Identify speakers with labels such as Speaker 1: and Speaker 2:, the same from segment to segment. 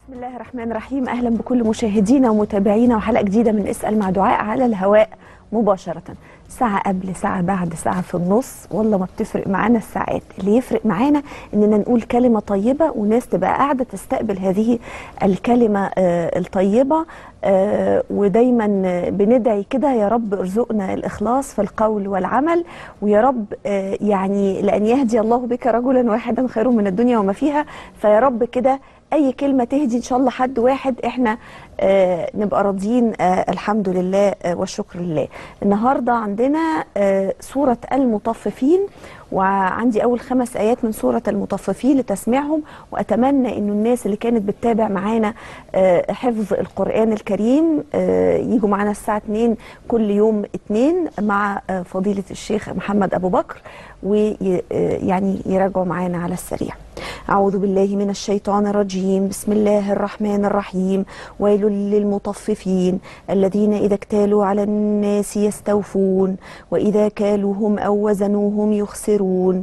Speaker 1: بسم الله الرحمن الرحيم اهلا بكل مشاهدينا ومتابعينا وحلقه جديده من اسال مع دعاء على الهواء مباشره ساعه قبل ساعه بعد ساعه في النص والله ما بتفرق معانا الساعات اللي يفرق معانا اننا نقول كلمه طيبه وناس تبقى قاعده تستقبل هذه الكلمه آه، الطيبه آه، ودايما بندعي كده يا رب ارزقنا الاخلاص في القول والعمل ويا رب آه، يعني لان يهدي الله بك رجلا واحدا خير من الدنيا وما فيها فيا رب كده اي كلمه تهدي ان شاء الله حد واحد احنا آه نبقى راضيين آه الحمد لله آه والشكر لله النهارده عندنا آه سوره المطففين وعندي اول خمس ايات من سوره المطففين لتسميعهم واتمنى انه الناس اللي كانت بتتابع معانا آه حفظ القران الكريم آه يجوا معانا الساعه 2 كل يوم اثنين مع آه فضيله الشيخ محمد ابو بكر ويعني يراجعوا معانا على السريع أعوذ بالله من الشيطان الرجيم بسم الله الرحمن الرحيم ويل للمطففين الذين إذا اكتالوا على الناس يستوفون وإذا كالوهم أو وزنوهم يخسرون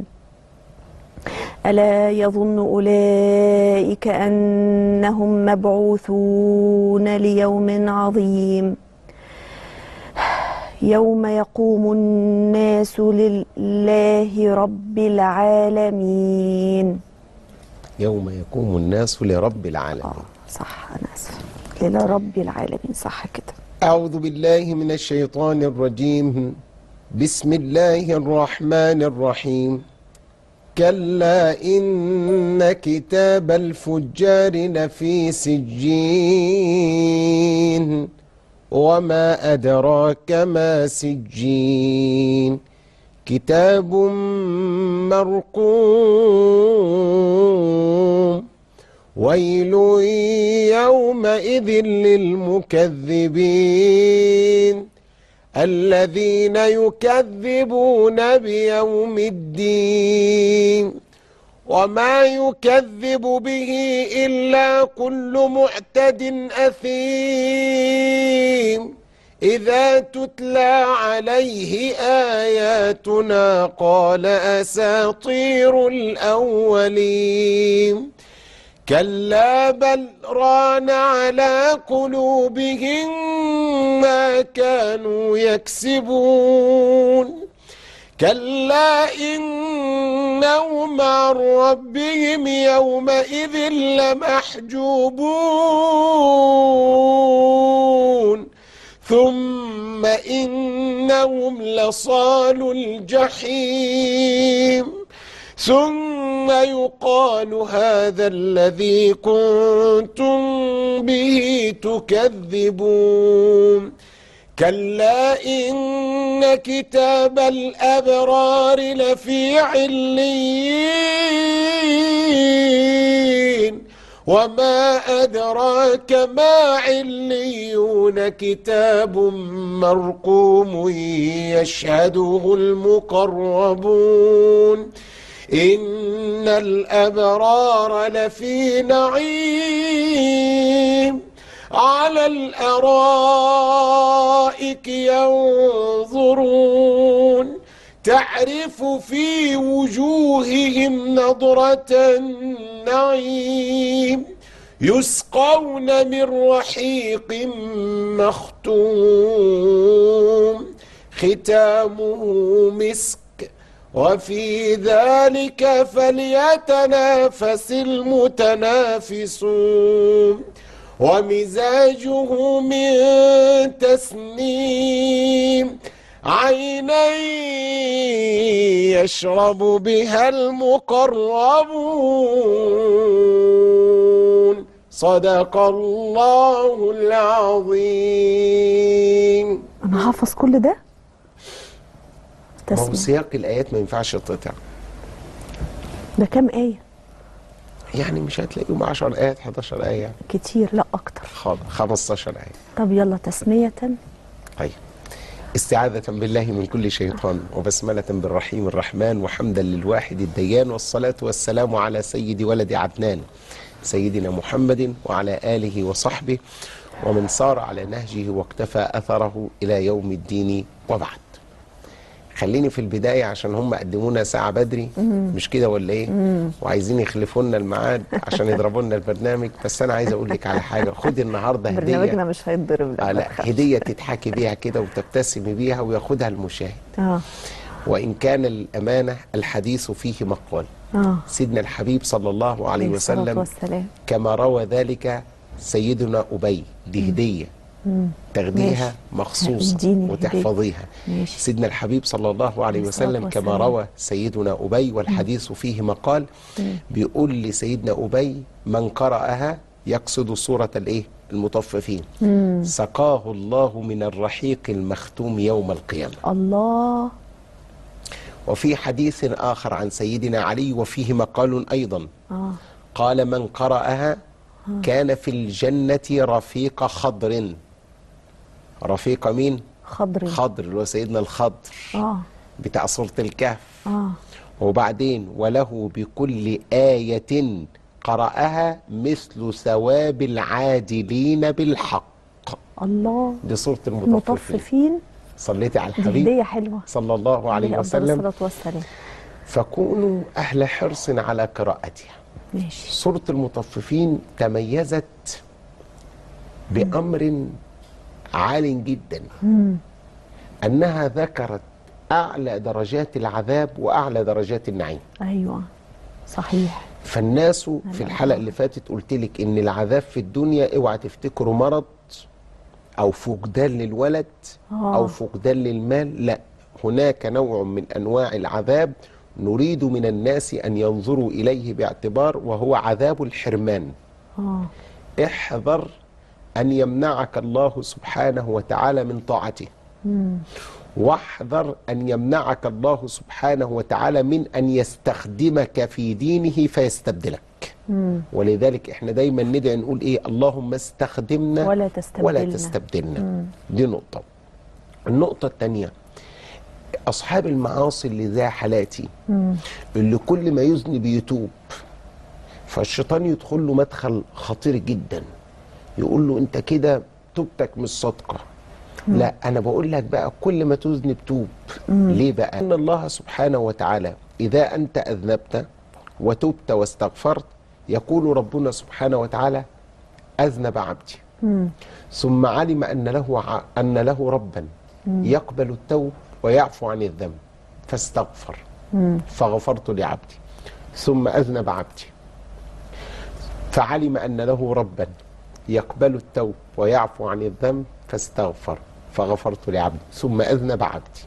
Speaker 1: ألا يظن أولئك أنهم مبعوثون ليوم عظيم يوم يقوم الناس لله رب العالمين
Speaker 2: يوم يقوم الناس لرب العالمين
Speaker 1: اه صح انا اسفه لرب العالمين صح كده
Speaker 2: أعوذ بالله من الشيطان الرجيم بسم الله الرحمن الرحيم كلا إن كتاب الفجار لفي سجين وما أدراك ما سجين كتاب مرقوم ويل يومئذ للمكذبين الذين يكذبون بيوم الدين وما يكذب به إلا كل معتد أثيم إذا تتلى عليه آياتنا قال أساطير الأولين كلا بل ران على قلوبهم ما كانوا يكسبون كلا إنهم عن ربهم يومئذ لمحجوبون ثم إنهم لصال الجحيم ثم يقال هذا الذي كنتم به تكذبون كلا إن كتاب الأبرار لفي عليين وما أدراك ما عليون كتاب مرقوم يشهده المقربون إن الأبرار لفي نعيم على الأرائك ينظرون تعرف في وجوههم نضرة النعيم يسقون من رحيق مختوم ختامه مسك وفي ذلك فليتنافس المتنافسون ومزاجه من تسنيم عينا يشرب بها المقربون صدق الله العظيم
Speaker 1: انا حافظ كل ده
Speaker 2: ما هو
Speaker 1: تسمع
Speaker 2: سياق الآيات ما ينفعش يتقطع
Speaker 1: ده كام ايه
Speaker 2: يعني مش هتلاقيهم 10 آيات 11 آية يعني
Speaker 1: كتير لا اكتر
Speaker 2: خ- 15 آية
Speaker 1: طب يلا تسميه
Speaker 2: طيب استعاذة بالله من كل شيطان وبسملة بالرحيم الرحمن وحمدا للواحد الديان والصلاة والسلام على سيد ولد عدنان سيدنا محمد وعلى آله وصحبه ومن سار على نهجه واقتفى أثره إلى يوم الدين وبعد خليني في البدايه عشان هم قدمونا ساعه بدري مش كده ولا ايه وعايزين يخلفوا لنا الميعاد عشان يضربوا لنا البرنامج بس انا عايز اقول لك على حاجه خدي النهارده
Speaker 1: برنامجنا
Speaker 2: هديه
Speaker 1: مش هيتضرب
Speaker 2: آه
Speaker 1: ما
Speaker 2: لا
Speaker 1: تخافش.
Speaker 2: هديه تضحكي بيها كده وتبتسمي بيها وياخدها المشاهد
Speaker 1: اه
Speaker 2: وان كان الامانه الحديث فيه مقال
Speaker 1: اه
Speaker 2: سيدنا الحبيب صلى الله عليه
Speaker 1: الصلاة
Speaker 2: وسلم
Speaker 1: والسلام
Speaker 2: كما روى ذلك سيدنا أبي دي هدية تاخديها
Speaker 1: ماشي.
Speaker 2: مخصوصة
Speaker 1: اديني الهدية.
Speaker 2: وتحفظيها
Speaker 1: ماشي.
Speaker 2: سيدنا الحبيب صلى الله عليه
Speaker 1: عليه الصلاة
Speaker 2: وسلم كما
Speaker 1: والسلام.
Speaker 2: روى سيدنا أبي والحديث فيه مقال بيقول لسيدنا أبي من قرأها يقصد سورة الإيه المطففين سقاه الله من الرحيق المختوم يوم القيامة
Speaker 1: الله
Speaker 2: وفي حديث آخر عن سيدنا علي وفيه مقال أيضا
Speaker 1: اه
Speaker 2: قال من قرأها كان في الجنة رفيق خضر رفيق مين؟
Speaker 1: خضري
Speaker 2: خضر اللي هو سيدنا الخضر
Speaker 1: اه
Speaker 2: بتاع سورة الكهف
Speaker 1: اه
Speaker 2: وبعدين وله بكل آية قرأها مثل ثواب العادلين بالحق
Speaker 1: الله
Speaker 2: دي سورة المطففين
Speaker 1: المطففين
Speaker 2: صليتي على
Speaker 1: دي
Speaker 2: الحبيب
Speaker 1: هدية حلوة
Speaker 2: صلى الله عليه
Speaker 1: عليه أفضل
Speaker 2: وسلم
Speaker 1: الصلاة والسلام
Speaker 2: فكونوا أهل حرص على قراءتها
Speaker 1: ماشي
Speaker 2: سورة المطففين تميزت بأمر عال جدا أنها ذكرت أعلى درجات العذاب وأعلى درجات النعيم
Speaker 1: ايوه صحيح
Speaker 2: فالناس في
Speaker 1: أيوة.
Speaker 2: الحلقة اللي فاتت قلت لك إن العذاب في الدنيا اوعى تفتكروا مرض أو فقدان للولد
Speaker 1: آه.
Speaker 2: أو فقدان للمال لا هناك نوع من أنواع العذاب نريد من الناس أن ينظروا إليه باعتبار وهو عذاب الحرمان
Speaker 1: اه
Speaker 2: احذر أن يمنعك الله سبحانه وتعالى من طاعته واحذر أن يمنعك الله سبحانه وتعالى من أن يستخدمك في دينه فيستبدلك ولذلك احنا دايما ندعي نقول ايه اللهم استخدمنا
Speaker 1: ولا تستبدلنا.
Speaker 2: ولا تستبدلنا دي نقطة النقطة الثانية أصحاب المعاصي اللي زي حالاتي اللي كل ما يذنب يتوب فالشيطان يدخل له مدخل خطير جدا يقول له انت كده توبتك مش صادقه لا انا بقول لك بقى كل ما تذنب توب ليه بقى ان الله سبحانه وتعالى اذا انت اذنبت وتبت واستغفرت يقول ربنا سبحانه وتعالى اذنب عبدي ثم علم ان له ع- ان له ربا يقبل التوب ويعفو عن الذنب فاستغفر فغفرت لعبدي ثم اذنب عبدي فعلم أن له ربا يقبل التوب ويعفو عن الذنب فاستغفر فغفرت لعبدي ثم أذنب عبدي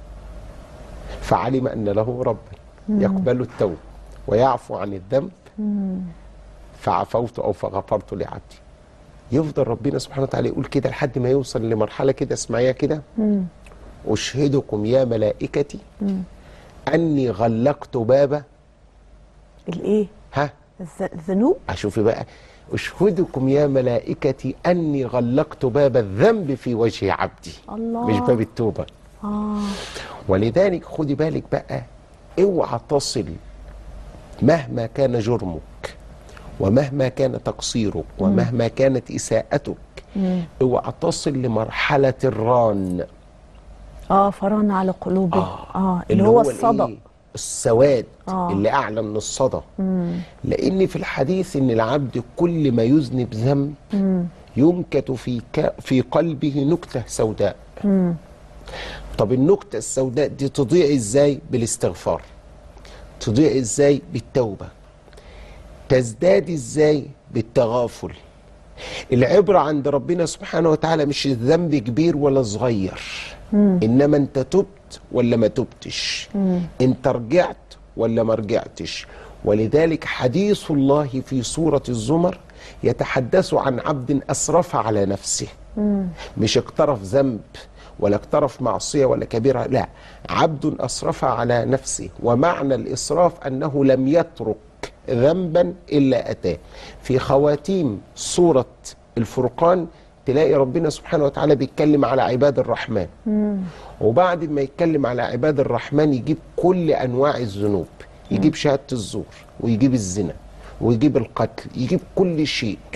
Speaker 2: فعلم أن له ربا يقبل التوب ويعفو عن الذنب فعفوت أو فغفرت لعبدي يفضل ربنا سبحانه وتعالى يقول كده لحد ما يوصل لمرحلة كده اسمعيها كده أشهدكم يا ملائكتي أني غلقت باب
Speaker 1: الايه
Speaker 2: ها
Speaker 1: الذ- الذنوب
Speaker 2: أشوفي بقى أشهدكم يا ملائكتي أني غلقت باب الذنب في وجه عبدي
Speaker 1: الله.
Speaker 2: مش باب التوبة
Speaker 1: اه
Speaker 2: ولذلك خدي بالك بقى اوعى تصل مهما كان جرمك ومهما كان تقصيرك ومهما كانت إساءتك اوعى تصل لمرحلة الران
Speaker 1: اه فران على قلوبه
Speaker 2: آه.
Speaker 1: اه اللي, هو الصدى
Speaker 2: الإيه؟ السواد
Speaker 1: آه.
Speaker 2: اللي اعلى من الصدى لان في الحديث ان العبد كل ما يذنب ذنب ينكت في ك... في قلبه نكته سوداء طب النكته السوداء دي تضيع ازاي بالاستغفار تضيع ازاي بالتوبه تزداد ازاي بالتغافل العبرة عند ربنا سبحانه وتعالى مش الذنب كبير ولا صغير إنما أنت تبت ولا ما تبتش أنت رجعت ولا ما رجعتش ولذلك حديث الله في سورة الزمر يتحدث عن عبد أسرف على نفسه مش اقترف ذنب ولا اقترف معصية ولا كبيرة لا عبد أسرف على نفسه ومعنى الإسراف أنه لم يترك ذنبا إلا أتاه في خواتيم سورة الفرقان تلاقي ربنا سبحانه وتعالى بيتكلم على عباد الرحمن وبعد ما يتكلم على عباد الرحمن يجيب كل أنواع الذنوب يجيب شهادة الزور ويجيب الزنا ويجيب القتل يجيب كل شيء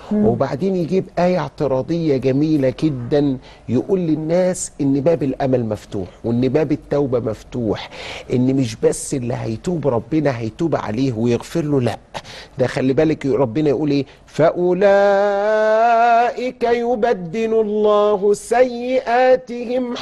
Speaker 2: وبعدين يجيب آية اعتراضية جميلة جدا يقول للناس إن باب الأمل مفتوح وإن باب التوبة مفتوح إن مش بس اللي هيتوب ربنا هيتوب عليه ويغفر له لا ده خلي بالك ربنا يقول إيه فأولئك يبدل الله سيئاتهم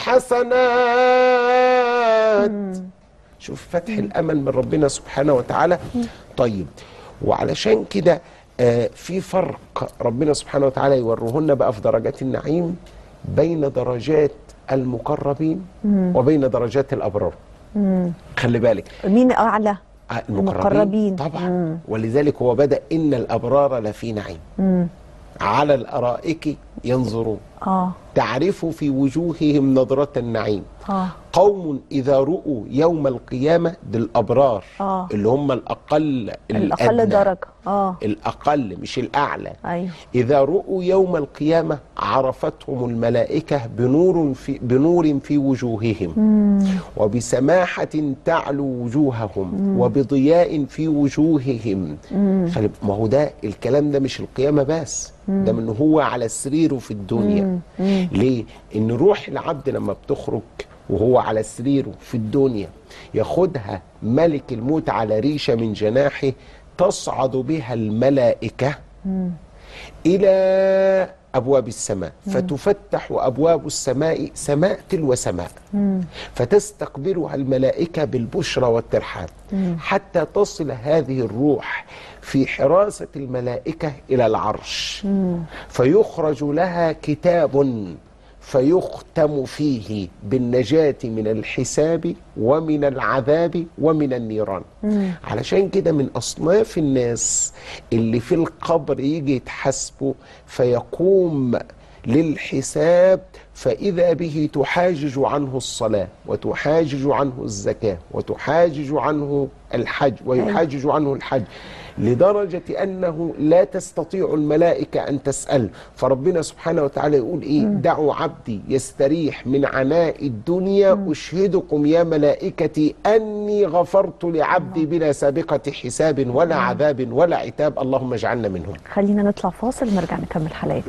Speaker 2: حسنات شوف فتح الامل من ربنا سبحانه وتعالى طيب وعلشان كده آه في فرق ربنا سبحانه وتعالى يورهن بقى في درجات النعيم بين درجات المقربين وبين درجات الابرار خلي بالك
Speaker 1: مين اعلى
Speaker 2: آه،
Speaker 1: المقربين.
Speaker 2: طبعا ولذلك هو بدا ان الابرار لفي نعيم على الارائك ينظرون
Speaker 1: اه
Speaker 2: تعرف في وجوههم نظره النعيم
Speaker 1: اه
Speaker 2: قوم إذا رؤوا يوم القيامة بالأبرار
Speaker 1: آه.
Speaker 2: اللي هم الأقل
Speaker 1: الاقل
Speaker 2: الأدنى.
Speaker 1: درجه اه
Speaker 2: الأقل مش الأعلى
Speaker 1: ايوه
Speaker 2: إذا رؤوا يوم القيامة عرفتهم الملائكة بنور في بنور في وجوههم وبسماحة تعلو وجوههم وبضياء في وجوههم خلي ما هو ده الكلام ده مش القيامة بس ده من هو على سريره في الدنيا ليه؟ إن روح العبد لما بتخرج وهو على سريره في الدنيا ياخدها ملك الموت على ريشة من جناحه تصعد بها الملائكة إلى أبواب السماء فتفتح أبواب السماء سماء تلو سماء فتستقبلها الملائكة بالبشرى والترحاب حتى تصل هذه الروح في حراسة الملائكة إلى العرش فيخرج لها كتاب فيختم فيه بالنجاة من الحساب ومن العذاب ومن النيران علشان كده من أصناف الناس اللي في القبر يجي يتحاسبوا فيقوم للحساب فإذا به تحاجج عنه الصلاة وتحاجج عنه الزكاة وتحاجج عنه الحج ويحاجج عنه الحج لدرجة أنه لا تستطيع الملائكة أن تسأل فربنا سبحانه وتعالى يقول إيه دعوا عبدي يستريح من عناء الدنيا أشهدكم يا ملائكتي أني غفرت لعبدي بلا سابقة حساب ولا عذاب ولا عتاب اللهم اجعلنا منهم
Speaker 1: خلينا نطلع فاصل ونرجع نكمل حلقتنا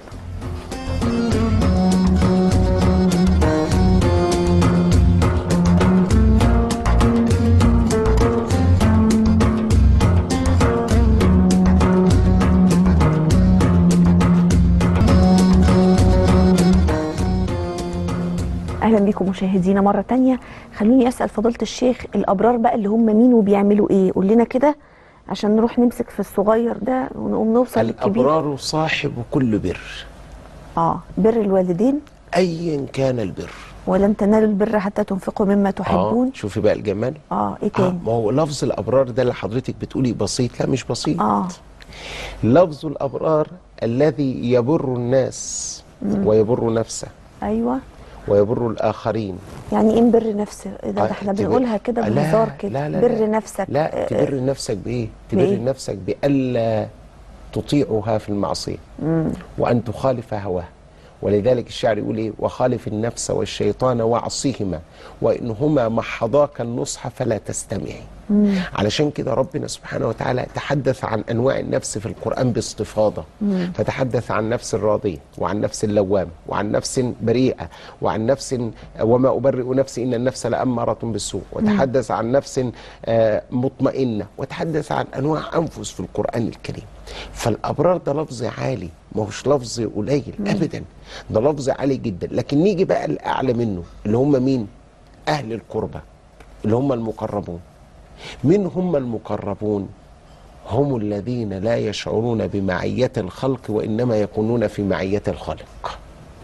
Speaker 1: اهلا بيكم مشاهدينا مره تانية خلوني اسال فضيله الشيخ الابرار بقى اللي هم مين وبيعملوا ايه قول لنا كده عشان نروح نمسك في الصغير ده ونقوم نوصل للكبير
Speaker 2: الأبرار صاحب كل بر
Speaker 1: اه بر الوالدين
Speaker 2: أيا كان البر
Speaker 1: ولن تنالوا البر حتى تنفقوا مما تحبون
Speaker 2: آه شوفي بقى الجمال
Speaker 1: اه ايه
Speaker 2: آه
Speaker 1: تاني
Speaker 2: ما هو لفظ الأبرار ده اللي حضرتك بتقولي بسيط لا مش بسيط
Speaker 1: اه
Speaker 2: لفظ الأبرار الذي يبر الناس ويبر نفسه
Speaker 1: ايوه
Speaker 2: ويبر الآخرين
Speaker 1: يعني ايه بر نفسه اذا ده
Speaker 2: آه،
Speaker 1: احنا
Speaker 2: تبر-
Speaker 1: بنقولها كده
Speaker 2: لا،
Speaker 1: بهزار كده
Speaker 2: لا لا
Speaker 1: بر
Speaker 2: لا.
Speaker 1: نفسك
Speaker 2: لا
Speaker 1: آه،
Speaker 2: تبر نفسك بإيه؟ تبر
Speaker 1: بإيه؟
Speaker 2: نفسك بألا تطيعها في المعصية وأن تخالف هواها ولذلك الشاعر يقول إيه وخالف النفس والشيطان وعصيهما وإنهما محضاك النصح فلا تستمعي علشان كده ربنا سبحانه وتعالى تحدث عن أنواع النفس في القرآن باستفاضة فتحدث عن نفس الراضية وعن نفس اللوامة وعن نفس بريئة وعن نفس وما أبرئ نفسي إن النفس لأمارة بالسوء وتحدث عن نفس آه، مطمئنة وتحدث عن أنواع أنفس في القرآن الكريم فالأبرار ده لفظ عالي ما هوش لفظ قليل أبدا ده لفظ عالي جدا لكن نيجي بقى الأعلى منه اللي هم مين أهل القربة اللي هم المقربون من هم المقربون هم الذين لا يشعرون بمعية الخلق وإنما يكونون في معية الخالق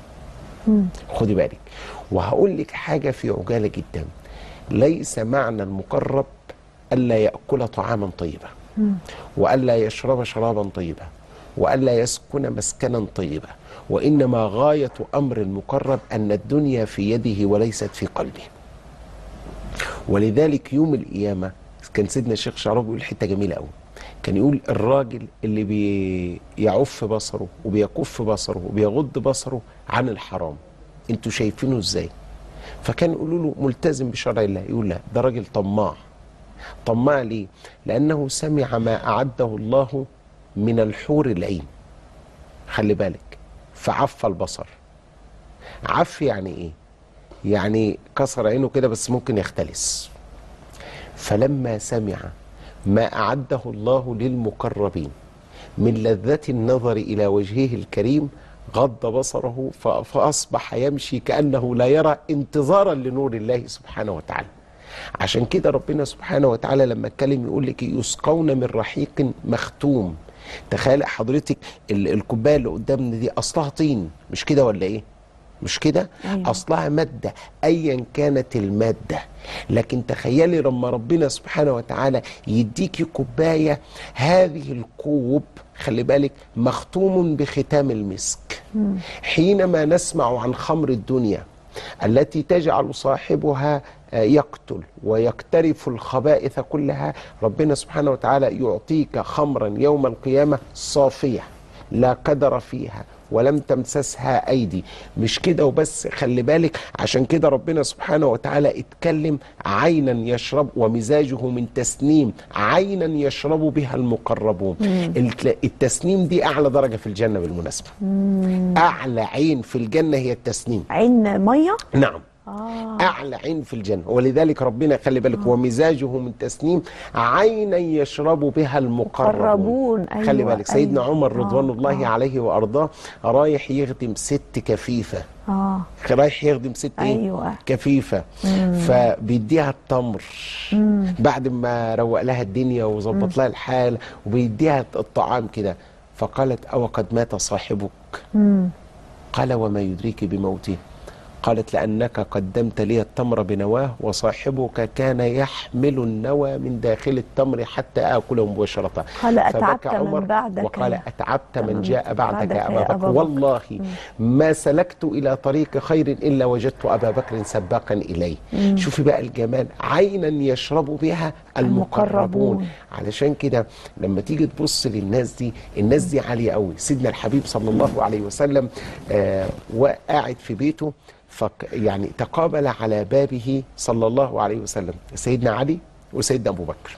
Speaker 2: خدي بالك وهقول لك حاجة في عجالة جدا ليس معنى المقرب ألا يأكل طعاما طيبا وألا يشرب شرابا طيبا وألا يسكن مسكنا طيبا وإنما غاية أمر المقرب أن الدنيا في يده وليست في قلبه ولذلك يوم القيامة كان سيدنا الشيخ شعراوي بيقول حتة جميلة قوي كان يقول الراجل اللي بيعف بصره وبيكف بصره وبيغض بصره عن الحرام انتوا شايفينه ازاي فكان يقولوا له ملتزم بشرع الله يقول لا ده راجل طماع طماع ليه لأنه سمع ما أعده الله من الحور العين خلي بالك فعف البصر عف يعني ايه يعني كسر عينه كده بس ممكن يختلس فلما سمع ما أعده الله للمقربين من لذة النظر إلى وجهه الكريم غض بصره ف- فأصبح يمشي كأنه لا يرى انتظارا لنور الله سبحانه وتعالى عشان كده ربنا سبحانه وتعالى لما اتكلم يقول لك يسقون من رحيق مختوم تخيل حضرتك ال- الكوبايه اللي قدامنا دي اصلها طين مش كده ولا ايه مش كده
Speaker 1: أيوة.
Speaker 2: اصلها ماده ايا كانت الماده لكن تخيلي لما ربنا سبحانه وتعالى يديكي كوبايه هذه الكوب خلي بالك مختوم بختام المسك حينما نسمع عن خمر الدنيا التي تجعل صاحبها آه، يقتل ويقترف الخبائث كلها ربنا سبحانه وتعالى يعطيك خمرا يوم القيامه صافيه لا قدر فيها ولم تمسسها ايدي مش كده وبس خلي بالك عشان كده ربنا سبحانه وتعالى اتكلم عينا يشرب ومزاجه من تسنيم عينا يشرب بها المقربون الت- التسنيم دي اعلى درجه في الجنه بالمناسبه اعلى عين في الجنه هي التسنيم
Speaker 1: عين ميه
Speaker 2: نعم
Speaker 1: اه
Speaker 2: اعلى عين في الجنه ولذلك ربنا خلي بالك ومزاجه من تسنيم عينا يشرب بها المقربون
Speaker 1: مقربون، أيوة،
Speaker 2: خلي بالك سيدنا
Speaker 1: أيوة.
Speaker 2: عمر رضوان
Speaker 1: آه،
Speaker 2: الله
Speaker 1: آه.
Speaker 2: عليه وارضاه رايح يخدم ست كفيفه
Speaker 1: اه
Speaker 2: رايح يخدم ست ايه
Speaker 1: أيوة.
Speaker 2: كفيفه فبيديها التمر بعد ما روق لها الدنيا وظبط لها الحال وبيديها الطعام كده فقالت او قد مات صاحبك قال وما يدريك بموته قالت لأنك قدمت لي التمر بنواه وصاحبك كان يحمل النوى من داخل التمر حتى آكله مباشرة
Speaker 1: قال
Speaker 2: فبكى
Speaker 1: أتعبت من
Speaker 2: عمر
Speaker 1: بعدك
Speaker 2: وقال
Speaker 1: يا-
Speaker 2: أتعبت من
Speaker 1: من
Speaker 2: جاء بعدك
Speaker 1: بعدك
Speaker 2: يا
Speaker 1: يا
Speaker 2: أبا
Speaker 1: أبا
Speaker 2: بكر
Speaker 1: بكر.
Speaker 2: والله ما سلكت إلى طريق خير إلا وجدت أبا بكر سباقا إليه شوفي بقى الجمال عينا يشرب بها المقربون
Speaker 1: المقربون.
Speaker 2: علشان كده لما تيجي تبص للناس دي الناس دي عالية قوي سيدنا الحبيب صلى الله عليه وسلم آه وقاعد في بيته فك يعني تقابل على بابه صلى الله عليه وسلم سيدنا علي وسيدنا ابو بكر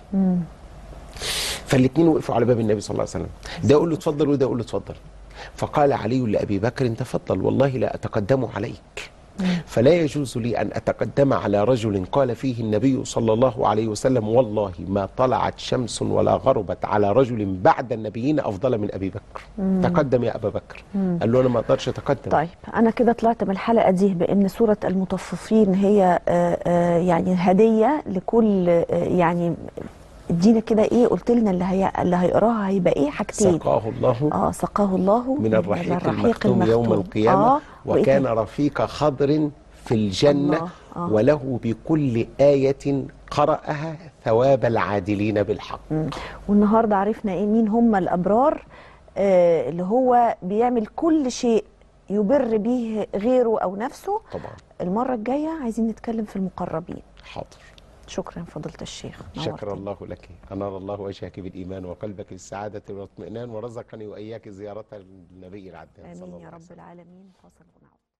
Speaker 2: فالاثنين وقفوا على باب النبي صلى الله عليه وسلم ده يقول له اتفضل وده يقول له اتفضل فقال علي لابي بكر تفضل والله لا اتقدم عليك فلا يجوز لي ان اتقدم على رجل قال فيه النبي صلى الله عليه وسلم والله ما طلعت شمس ولا غربت على رجل بعد النبيين افضل من ابي بكر تقدم يا ابا بكر قال له انا ما اقدرش اتقدم
Speaker 1: طيب انا كده طلعت من الحلقه دي بان سوره المطففين هي آه، آه، يعني هديه لكل آه، يعني ادينا كده ايه قلت لنا اللي هي اللي هيقراها هيبقى ايه حاجتين
Speaker 2: سقاه الله
Speaker 1: اه سقاه الله
Speaker 2: من الرحيق المختوم يوم القيامة
Speaker 1: آه وإيه
Speaker 2: وكان
Speaker 1: تاني؟
Speaker 2: رفيق خضر في الجنة
Speaker 1: الله، آه.
Speaker 2: وله بكل آية قرأها ثواب العادلين بالحق
Speaker 1: مم. والنهارده عرفنا ايه مين هم الابرار آه اللي هو بيعمل كل شيء يبر به غيره او نفسه
Speaker 2: طبعا
Speaker 1: المره الجايه عايزين نتكلم في المقربين
Speaker 2: حاضر
Speaker 1: شكرا فضيله الشيخ
Speaker 2: شكر
Speaker 1: نورتني.
Speaker 2: الله لك أنار الله وجهك بالإيمان وقلبك بالسعادة والاطمئنان ورزقني وإياك زيارة النبي العدنان صلى
Speaker 1: امين
Speaker 2: الله
Speaker 1: يا
Speaker 2: عليه
Speaker 1: رب
Speaker 2: وسلم
Speaker 1: العالمين فاصل ونعود